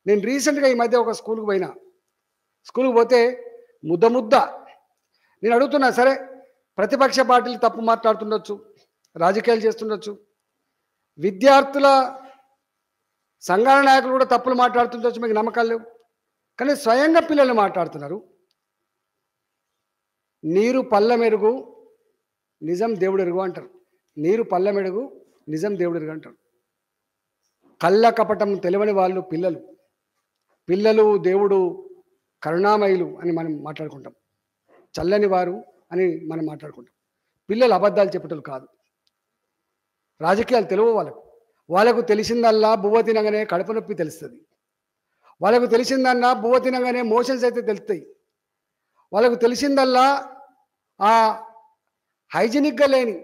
నేను రీసెంట్గా ఈ మధ్య ఒక స్కూల్కి పోయినా స్కూల్కి పోతే ముద్ద ముద్ద నేను అడుగుతున్నా సరే ప్రతిపక్ష పార్టీలు తప్పు మాట్లాడుతుండొచ్చు రాజకీయాలు చేస్తుండొచ్చు విద్యార్థుల సంఘాల నాయకులు కూడా తప్పులు మాట్లాడుతుండొచ్చు మీకు నమ్మకాలు లేవు కానీ స్వయంగా పిల్లలు మాట్లాడుతున్నారు నీరు పల్ల మెరుగు నిజం దేవుడు ఎరుగు అంటారు నీరు పల్ల మెరుగు నిజం దేవుడు ఎరుగు అంటారు కళ్ళ కపటం తెలియని వాళ్ళు పిల్లలు పిల్లలు దేవుడు కరుణామయులు అని మనం మాట్లాడుకుంటాం చల్లని వారు అని మనం మాట్లాడుకుంటాం పిల్లలు అబద్ధాలు చెప్పటం కాదు రాజకీయాలు తెలియవు వాళ్ళకు వాళ్ళకు తెలిసిందల్లా బువ్వ తినగానే కడుపు నొప్పి తెలుస్తుంది వాళ్ళకు తెలిసిందల్లా బువ్వ తినగానే మోషన్స్ అయితే తెలుస్తాయి వాళ్ళకు తెలిసిందల్లా ఆ హైజీనిక్గా లేని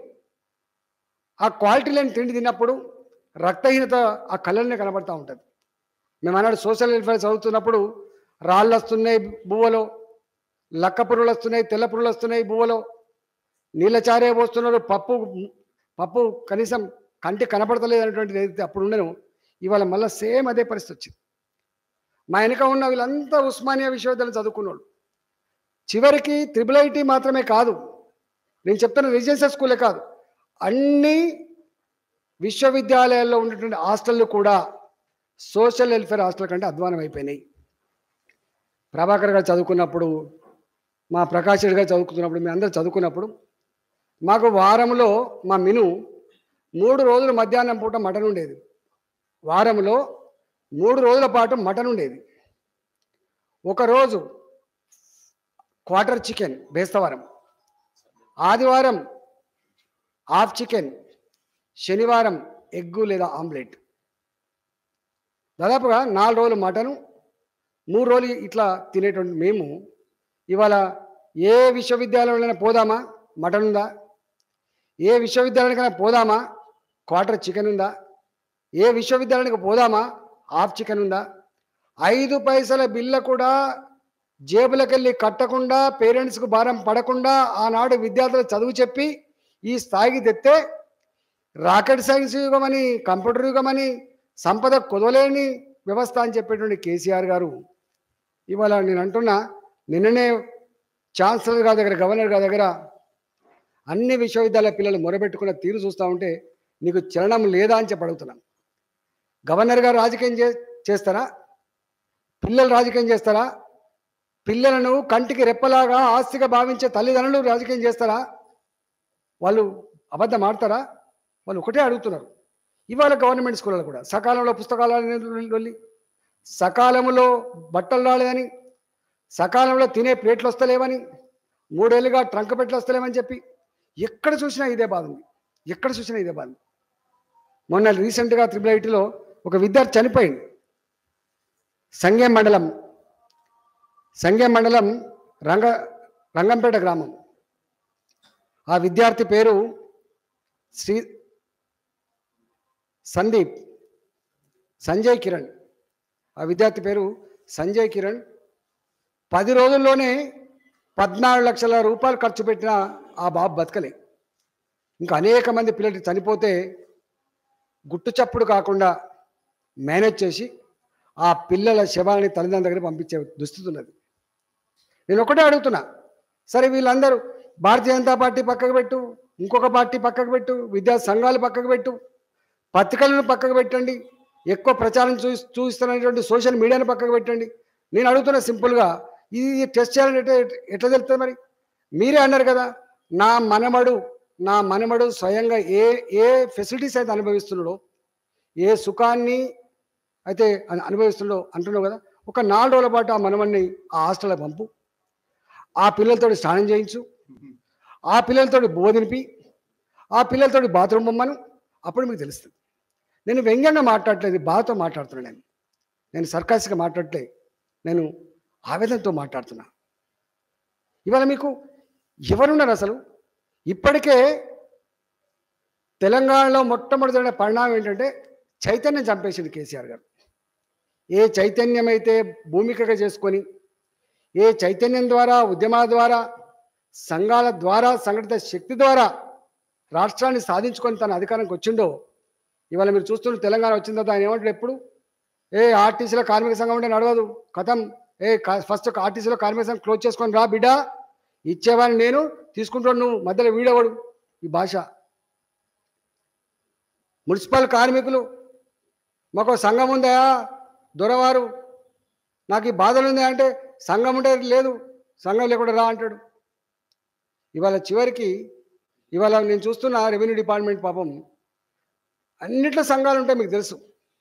ఆ క్వాలిటీ లేని తిండి తిన్నప్పుడు రక్తహీనత ఆ కళ్ళనే కనబడతా ఉంటుంది మేము అన్నాడు సోషల్ వెల్ఫేర్ చదువుతున్నప్పుడు రాళ్ళు వస్తున్నాయి బువ్వలో లక్క పురుగులు వస్తున్నాయి తెల్ల పురుగులు వస్తున్నాయి బువ్వలో నీళ్ళ చారే పోస్తున్నారు పప్పు పప్పు కనీసం కంటి కనపడతలేదు అనేటువంటిది ఏదైతే అప్పుడు ఉండను ఇవాళ మళ్ళీ సేమ్ అదే పరిస్థితి వచ్చింది మా వెనుక ఉన్న వీళ్ళంతా ఉస్మానియా విశ్వవిద్యాలయం చదువుకున్నోళ్ళు చివరికి త్రిబుల్ ఐటీ మాత్రమే కాదు నేను చెప్తున్న రెసిడెన్షియల్ స్కూలే కాదు అన్ని విశ్వవిద్యాలయాల్లో ఉన్నటువంటి హాస్టళ్ళు కూడా సోషల్ వెల్ఫేర్ హాస్టల్ కంటే అధ్వానం అయిపోయినాయి ప్రభాకర్ గారు చదువుకున్నప్పుడు మా ప్రకాష్ రెడ్డి గారు చదువుకున్నప్పుడు మేము అందరూ చదువుకున్నప్పుడు మాకు వారంలో మా మెను మూడు రోజులు మధ్యాహ్నం పూట మటన్ ఉండేది వారంలో మూడు రోజుల పాటు మటన్ ఉండేది ఒకరోజు క్వార్టర్ చికెన్ బేస్తవారం ఆదివారం హాఫ్ చికెన్ శనివారం ఎగ్గు లేదా ఆమ్లెట్ దాదాపుగా నాలుగు రోజులు మటను మూడు రోజులు ఇట్లా తినేటువంటి మేము ఇవాళ ఏ విశ్వవిద్యాలయంలోనే పోదామా మటన్ ఉందా ఏ విశ్వవిద్యాలయానికైనా పోదామా క్వార్టర్ చికెన్ ఉందా ఏ విశ్వవిద్యాలయానికి పోదామా హాఫ్ చికెన్ ఉందా ఐదు పైసల బిల్ల కూడా జేబులకెళ్ళి కట్టకుండా పేరెంట్స్కు భారం పడకుండా ఆనాడు విద్యార్థులు చదువు చెప్పి ఈ స్థాయికి తెస్తే రాకెట్ సైన్స్ యుగమని కంప్యూటర్ యుగమని సంపద కుదవలేని వ్యవస్థ అని చెప్పేటువంటి కేసీఆర్ గారు ఇవాళ నేను అంటున్నా నిన్ననే ఛాన్సలర్ గారి దగ్గర గవర్నర్ గారి దగ్గర అన్ని విశ్వవిద్యాలయ పిల్లలు మొరబెట్టుకున్న తీరు చూస్తూ ఉంటే నీకు చలనం లేదా అని చెప్పి అడుగుతున్నాం గవర్నర్ గారు రాజకీయం చే చేస్తారా పిల్లలు రాజకీయం చేస్తారా పిల్లలను కంటికి రెప్పలాగా ఆస్తిగా భావించే తల్లిదండ్రులు రాజకీయం చేస్తారా వాళ్ళు అబద్ధం ఆడతారా వాళ్ళు ఒకటే అడుగుతున్నారు ఇవాళ గవర్నమెంట్ స్కూళ్ళలో కూడా సకాలంలో పుస్తకాలు వెళ్ళి సకాలంలో బట్టలు రాలేదని సకాలంలో తినే ప్లేట్లు వస్తలేవని మూడేళ్ళుగా ట్రంక్ పెట్లు వస్తలేవని చెప్పి ఎక్కడ చూసినా ఇదే బాధ ఉంది ఎక్కడ చూసినా ఇదే బాధ ఉంది మొన్న రీసెంట్గా త్రిబుల్ ఐటీలో ఒక విద్యార్థి చనిపోయింది సంగేం మండలం సంగేం మండలం రంగ రంగంపేట గ్రామం ఆ విద్యార్థి పేరు శ్రీ సందీప్ సంజయ్ కిరణ్ ఆ విద్యార్థి పేరు సంజయ్ కిరణ్ పది రోజుల్లోనే పద్నాలుగు లక్షల రూపాయలు ఖర్చు పెట్టిన ఆ బాబు బతకలే ఇంకా అనేక మంది పిల్లలు చనిపోతే గుట్టు చప్పుడు కాకుండా మేనేజ్ చేసి ఆ పిల్లల శవాలని తల్లిదండ్రుల దగ్గర పంపించే దుస్థితి ఉన్నది నేను ఒకటే అడుగుతున్నా సరే వీళ్ళందరూ భారతీయ జనతా పార్టీ పక్కకు పెట్టు ఇంకొక పార్టీ పక్కకు పెట్టు విద్యా సంఘాలు పక్కకు పెట్టు పత్రికలను పక్కకు పెట్టండి ఎక్కువ ప్రచారం చూ చూస్తున్నటువంటి సోషల్ మీడియాను పక్కకు పెట్టండి నేను అడుగుతున్నా సింపుల్గా ఇది టెస్ట్ చేయాలంటే ఎట్లా- ఎట్లా తెలుస్తుంది మరి మీరే అన్నారు కదా నా మనమడు నా మనమడు స్వయంగా ఏ ఏ ఫెసిలిటీస్ అయితే అనుభవిస్తున్నాడో ఏ సుఖాన్ని అయితే అను- అనుభవిస్తున్నాడో అంటున్నావు కదా ఒక నాలుగు రోజుల పాటు ఆ మనమణ్ణి ఆ హాస్టల్లో పంపు ఆ పిల్లలతో స్నానం చేయించు ఆ పిల్లలతో బోధినిపి ఆ పిల్లలతో బాత్రూమ్ బొమ్మను అప్పుడు మీకు తెలుస్తుంది నేను వ్యంగ్యంగా మాట్లాడట్లేదు బాధతో మాట్లాడుతున్నాను నేను నేను సర్కాసిగా మాట్లాడట్లే నేను ఆవేదనతో మాట్లాడుతున్నా ఇవాళ మీకు ఎవరున్నారు అసలు ఇప్పటికే తెలంగాణలో మొట్టమొదటి జరిగిన పరిణామం ఏంటంటే చైతన్యం చంపేసింది కేసీఆర్ గారు ఏ చైతన్యం అయితే భూమికగా చేసుకొని ఏ చైతన్యం ద్వారా ఉద్యమాల ద్వారా సంఘాల ద్వారా సంఘటిత శక్తి ద్వారా రాష్ట్రాన్ని సాధించుకొని తన అధికారానికి వచ్చిండో ఇవాళ మీరు చూస్తున్న తెలంగాణ వచ్చిన తర్వాత ఆయన ఏమంటాడు ఎప్పుడు ఏ ఆర్టీసీలో కార్మిక సంఘం ఉంటే నడవదు కథం ఏ కా- ఫస్ట్ ఆర్టీసీలో కార్మిక సంఘం క్లోజ్ చేసుకొని రా బిడ్డ ఇచ్చేవాడిని నేను తీసుకుంటాను నువ్వు మధ్యలో వీడేవాడు ఈ భాష మున్సిపల్ కార్మికులు మాకు సంఘం ఉందా దొరవారు నాకు ఈ బాధలు ఉంది అంటే సంఘం ఉంటే లేదు సంఘం లేకుండా రా అంటాడు ఇవాళ చివరికి ఇవాళ నేను చూస్తున్న రెవెన్యూ డిపార్ట్మెంట్ పాపం అన్నిట్లో సంఘాలు ఉంటాయి మీకు తెలుసు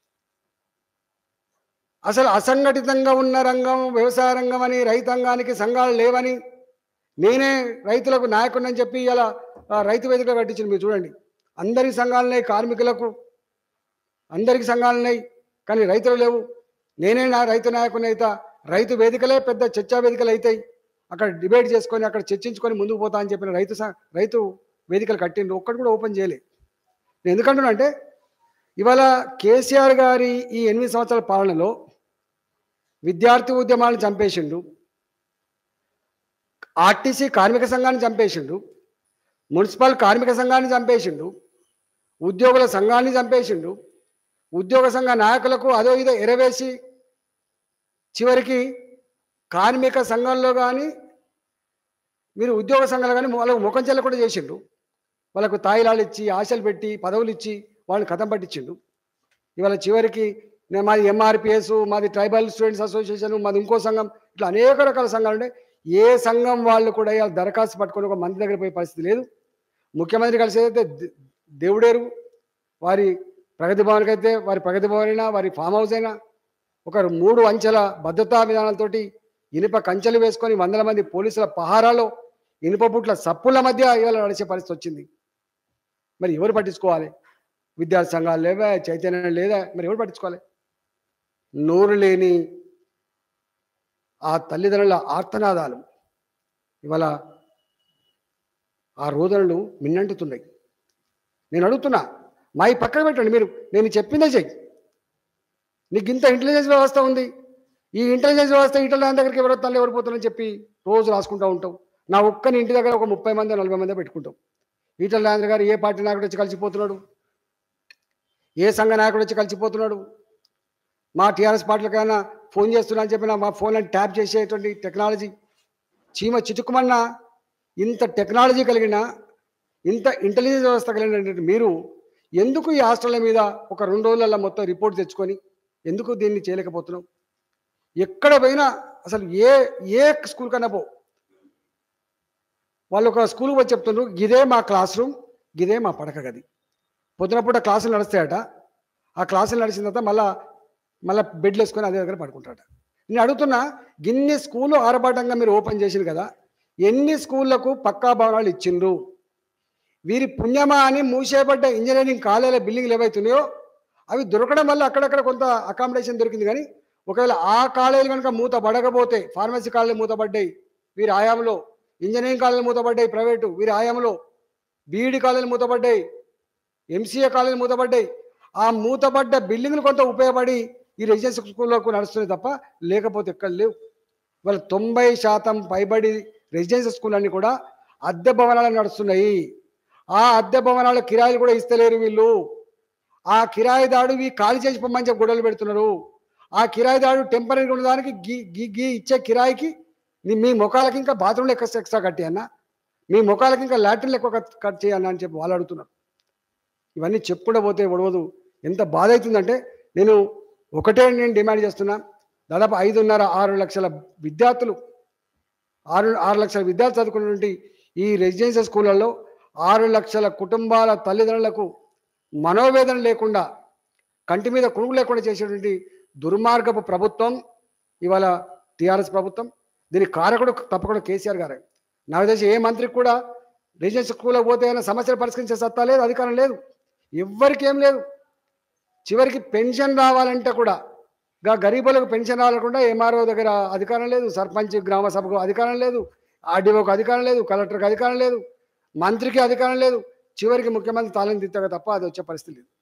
అసలు అసంఘటితంగా ఉన్న రంగం వ్యవసాయ రంగం అని రైతాంగానికి సంఘాలు లేవని నేనే రైతులకు నాయకుడిని చెప్పి ఇలా రైతు వేదిక కట్టించింది మీరు చూడండి అందరికి సంఘాలున్నాయి కార్మికులకు అందరికి సంఘాలున్నాయి కానీ రైతులు లేవు నేనే నా రైతు నాయకుని అయితా రైతు వేదికలే పెద్ద చర్చా వేదికలు అవుతాయి అక్కడ డిబేట్ చేసుకొని అక్కడ చర్చించుకొని ముందుకు పోతా అని చెప్పిన రైతు స- రైతు వేదికలు కట్టిండు ఒక్కటి కూడా ఓపెన్ చేయలే నేను ఎందుకంటున్నా అంటే ఇవాళ కేసీఆర్ గారి ఈ ఎనిమిది సంవత్సరాల పాలనలో విద్యార్థి ఉద్యమాలను చంపేసిండు ఆర్టీసీ కార్మిక సంఘాన్ని చంపేసిండు మున్సిపల్ కార్మిక సంఘాన్ని చంపేసిండు ఉద్యోగుల సంఘాన్ని చంపేసిండు ఉద్యోగ సంఘ నాయకులకు అదో ఇదో ఎరవేసి చివరికి కార్మిక సంఘంలో కానీ మీరు ఉద్యోగ సంఘాలు కానీ వాళ్ళకు ముఖం చెల్ల కూడా చేసిండు వాళ్ళకు తాయిలాలు ఇచ్చి ఆశలు పెట్టి పదవులు ఇచ్చి వాళ్ళని కథం పట్టించిండు ఇవాళ చివరికి నేను మాది ఎంఆర్పిఎస్ మాది ట్రైబల్ స్టూడెంట్స్ అసోసియేషన్ మాది ఇంకో సంఘం ఇట్లా అనేక రకాల సంఘాలు ఉన్నాయి ఏ సంఘం వాళ్ళు కూడా ఇవాళ దరఖాస్తు పట్టుకొని ఒక మంది దగ్గర పోయే పరిస్థితి లేదు ముఖ్యమంత్రి కలిసి అయితే దే- దేవుడేరు వారి ప్రగతి భవన్కి అయితే వారి ప్రగతి భవన్ అయినా వారి ఫామ్ హౌస్ అయినా ఒక మూడు అంచెల భద్రతా విధానాలతోటి ఇనుప కంచెలు వేసుకొని వందల మంది పోలీసుల పహారాలో ఇనుప బుట్ల సప్పుల మధ్య ఇవాళ నడిచే పరిస్థితి వచ్చింది మరి ఎవరు పట్టించుకోవాలి విద్యార్థి సంఘాలు లేవా చైతన్యం లేదా మరి ఎవరు పట్టించుకోవాలి నోరు లేని ఆ తల్లిదండ్రుల ఆర్తనాదాలు ఇవాళ ఆ రోదనలు మిన్నంటుతున్నాయి నేను అడుగుతున్నా మా ఈ పక్కన పెట్టండి మీరు నేను చెప్పిందే చెయ్యి నీకు ఇంత ఇంటెలిజెన్స్ వ్యవస్థ ఉంది ఈ ఇంటెలిజెన్స్ వ్యవస్థ ఇటల దాని దగ్గరికి ఎవరు తల్లి ఎవరు పోతారని చెప్పి రోజు రాసుకుంటూ ఉంటావు నా ఒక్కని ఇంటి దగ్గర ఒక ముప్పై మంది నలభై మంది పెట్టుకుంటాం ఈటల రాజేంద్ర గారు ఏ పార్టీ నాయకుడు వచ్చి కలిసిపోతున్నాడు ఏ సంఘ నాయకుడు వచ్చి కలిసిపోతున్నాడు మా టీఆర్ఎస్ పార్టీలకైనా ఫోన్ చేస్తున్నా అని చెప్పిన మా ఫోన్లను ట్యాప్ చేసేటువంటి టెక్నాలజీ చీమ చిటుకుమన్నా ఇంత టెక్నాలజీ కలిగిన ఇంత ఇంటెలిజెన్స్ వ్యవస్థ కలిగినటువంటి మీరు ఎందుకు ఈ హాస్టళ్ల మీద ఒక రెండు రోజులలో మొత్తం రిపోర్ట్ తెచ్చుకొని ఎందుకు దీన్ని చేయలేకపోతున్నాం ఎక్కడ పోయినా అసలు ఏ ఏ స్కూల్ కన్నా పో వాళ్ళు ఒక స్కూల్కి వచ్చి చెప్తున్నారు ఇదే మా క్లాస్ రూమ్ ఇదే మా పడక గది పొద్దున పూట క్లాసులు నడుస్తాయట ఆ క్లాసులు నడిచిన తర్వాత మళ్ళా మళ్ళీ బెడ్లు వేసుకొని అదే దగ్గర పడుకుంటాడట నేను అడుగుతున్నా గిన్ని స్కూలు ఆరబాటంగా మీరు ఓపెన్ చేసింది కదా ఎన్ని స్కూళ్ళకు పక్కా భవనాలు ఇచ్చిండ్రు వీరి పుణ్యమా అని మూసేయబడ్డ ఇంజనీరింగ్ కాలేజీల బిల్డింగ్లు ఏవైతున్నాయో అవి దొరకడం వల్ల అక్కడక్కడ కొంత అకామిడేషన్ దొరికింది కానీ ఒకవేళ ఆ కాలేజీలు కనుక మూత పడకపోతే ఫార్మసీ కాలేజీలు మూతపడ్డాయి వీరి ఆయాంలో ఇంజనీరింగ్ కాలేజీలు మూతపడ్డాయి ప్రైవేటు వీరి ఆయాంలో బీఈడి కాలేజీలు మూతపడ్డాయి ఎంసీఏ కాలేజీలు మూతపడ్డాయి ఆ మూతపడ్డ బిల్డింగ్లు కొంత ఉపయోగపడి ఈ రెసిడెన్షియల్ స్కూళ్ళకు నడుస్తున్నాయి తప్ప లేకపోతే ఎక్కడ లేవు వాళ్ళ తొంభై శాతం పైబడి రెసిడెన్షియల్ స్కూల్ అన్ని కూడా అద్దె భవనాలు నడుస్తున్నాయి ఆ అద్దె భవనాల కిరాయిలు కూడా ఇస్తలేరు వీళ్ళు ఆ కిరాయిదాడు ఇవి ఖాళీ చేసి పొమ్మని చెప్పి గొడవలు పెడుతున్నారు ఆ కిరాయిదాడు టెంపరీగా ఉన్నదానికి గీ గీ గీ ఇచ్చే కిరాయికి నీ- మీ ముఖాలకి ఇంకా బాత్రూమ్లో ఎక్కువ ఎక్స్ట్రా కట్టి అన్న మీ ముఖాలకి ఇంకా లాట్రిన్లు ఎక్కువ కట్- కట్ చేయన్న అని చెప్పి వాళ్ళు అడుగుతున్నారు ఇవన్నీ చెప్పుకుంటూ పోతే ఒడవదు ఎంత బాధ అవుతుందంటే నేను ఒకటే నేను డిమాండ్ చేస్తున్నా దాదాపు ఐదున్నర ఆరు లక్షల విద్యార్థులు ఆరు ఆరు లక్షల విద్యార్థులు చదువుకున్నటువంటి ఈ రెసిడెన్షియల్ స్కూళ్ళల్లో ఆరు లక్షల కుటుంబాల తల్లిదండ్రులకు మనోవేదన లేకుండా కంటి మీద కురుగు లేకుండా చేసేటువంటి దుర్మార్గపు ప్రభుత్వం ఇవాళ టీఆర్ఎస్ ప్రభుత్వం దీని కారకుడు తప్పకుండా కేసీఆర్ గారే నాకు తెలిసి ఏ మంత్రికి కూడా రెసిడెన్షియల్ స్కూల్లో పోతే ఏమైనా సమస్యలు పరిష్కరించే సత్తా లేదు అధికారం లేదు ఎవ్వరికి ఏం లేదు చివరికి పెన్షన్ రావాలంటే కూడా గా గరీబులకు పెన్షన్ రావాలకుండా ఎంఆర్ఓ దగ్గర అధికారం లేదు సర్పంచ్ గ్రామ సభకు అధికారం లేదు ఆర్డీఓకి అధికారం లేదు కలెక్టర్కి అధికారం లేదు మంత్రికి అధికారం లేదు చివరికి ముఖ్యమంత్రి తాళం తిత్తగా తప్ప అది వచ్చే పరిస్థితి లేదు